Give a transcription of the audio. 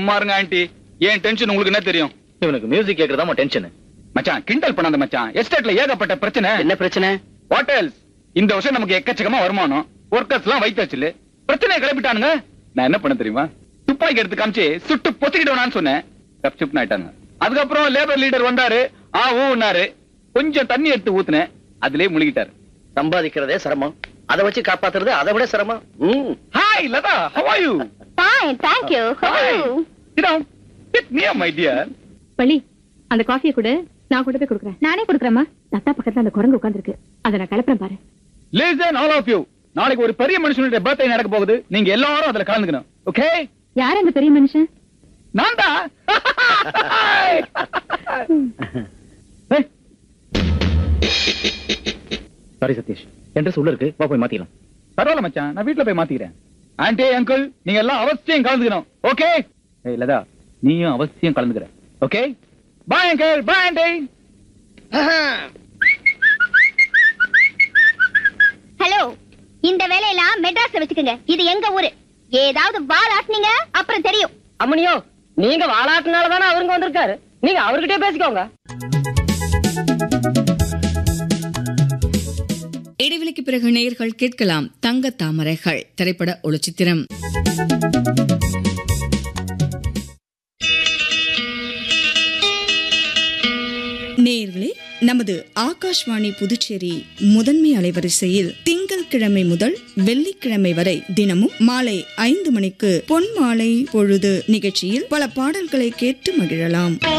சும்மா இருங்க ஆண்டி ஏன் டென்ஷன் உங்களுக்கு என்ன தெரியும் இவனுக்கு மியூசிக் கேக்குறதா டென்ஷன் மச்சான் கிண்டல் பண்ணாத மச்சான் எஸ்டேட்ல ஏகப்பட்ட பிரச்சனை என்ன பிரச்சனை ஹோட்டல்ஸ் இந்த வருஷம் நமக்கு எக்கச்சக்கமா வருமானம் ஒர்க்கர்ஸ் எல்லாம் வைத்தாச்சுல பிரச்சனையை கிளப்பிட்டானுங்க நான் என்ன பண்ண தெரியுமா துப்பாக்கி எடுத்து காமிச்சு சுட்டு பொத்திக்கிட்டவனான்னு சொன்னேன் கப் சுப்னு ஆயிட்டாங்க அதுக்கப்புறம் லேபர் லீடர் வந்தாரு ஆ ஊன்னாரு கொஞ்சம் தண்ணி எடுத்து ஊத்துனேன் அதுலயே முழுகிட்டாரு சம்பாதிக்கிறதே சிரமம் அதை வச்சு காப்பாத்துறது அதை விட சிரமம் ம். Hi Latha how are you Fine, thank you. How are Hi. you? Sit down. Sit near, my dear. பள்ளி அந்த காஃபியை கொடு நான் கொண்டு போய் கொடுக்குறேன் நானே கொடுக்குறேம்மா தத்தா பக்கத்துல அந்த குரங்கு உட்கார்ந்திருக்கு அதை நான் கிளப்புறேன் பாரு Listen, all of you. நாளைக்கு ஒரு பெரிய மனுஷனுடைய பர்த்டே நடக்க போகுது நீங்க எல்லாரும் அதுல கலந்துக்கணும் ஓகே யார் அந்த பெரிய மனுஷன் நான் தான் சாரி சதீஷ் என்ட்ரஸ் உள்ள இருக்கு வா போய் மாத்திக்கலாம் பரவாயில்ல மச்சான் நான் வீட்ல போய் மாத்திக்கிறேன் ஆண்டி அங்கிள் நீங்க எல்லாம் அவசியம் கலந்துக்கணும் ஓகே ஏய் லதா நீயும் அவசியம் கலந்துக்கிற okay bye uncle bye aunty hello இந்த வேலையெல்லாம் மெட்ராஸ்ல வச்சுக்கோங்க இது எங்க ஊரு ஏதாவது பால் ஆட்டுனீங்க அப்புறம் தெரியும் அம்மனியோ நீங்க வாலாட்டினால தானே அவருங்க வந்திருக்காரு நீங்க அவர்கிட்டயே பேசிக்கோங்க இடைவெளிக்கு பிறகு நேயர்கள் கேட்கலாம் தங்க தாமரைகள் திரைப்பட ஒளிச்சித்திரம் நேயர்களே நமது ஆகாஷ்வாணி புதுச்சேரி முதன்மை அலைவரிசையில் திங்கட்கிழமை முதல் வெள்ளிக்கிழமை வரை தினமும் மாலை ஐந்து மணிக்கு பொன் மாலை பொழுது நிகழ்ச்சியில் பல பாடல்களை கேட்டு மகிழலாம்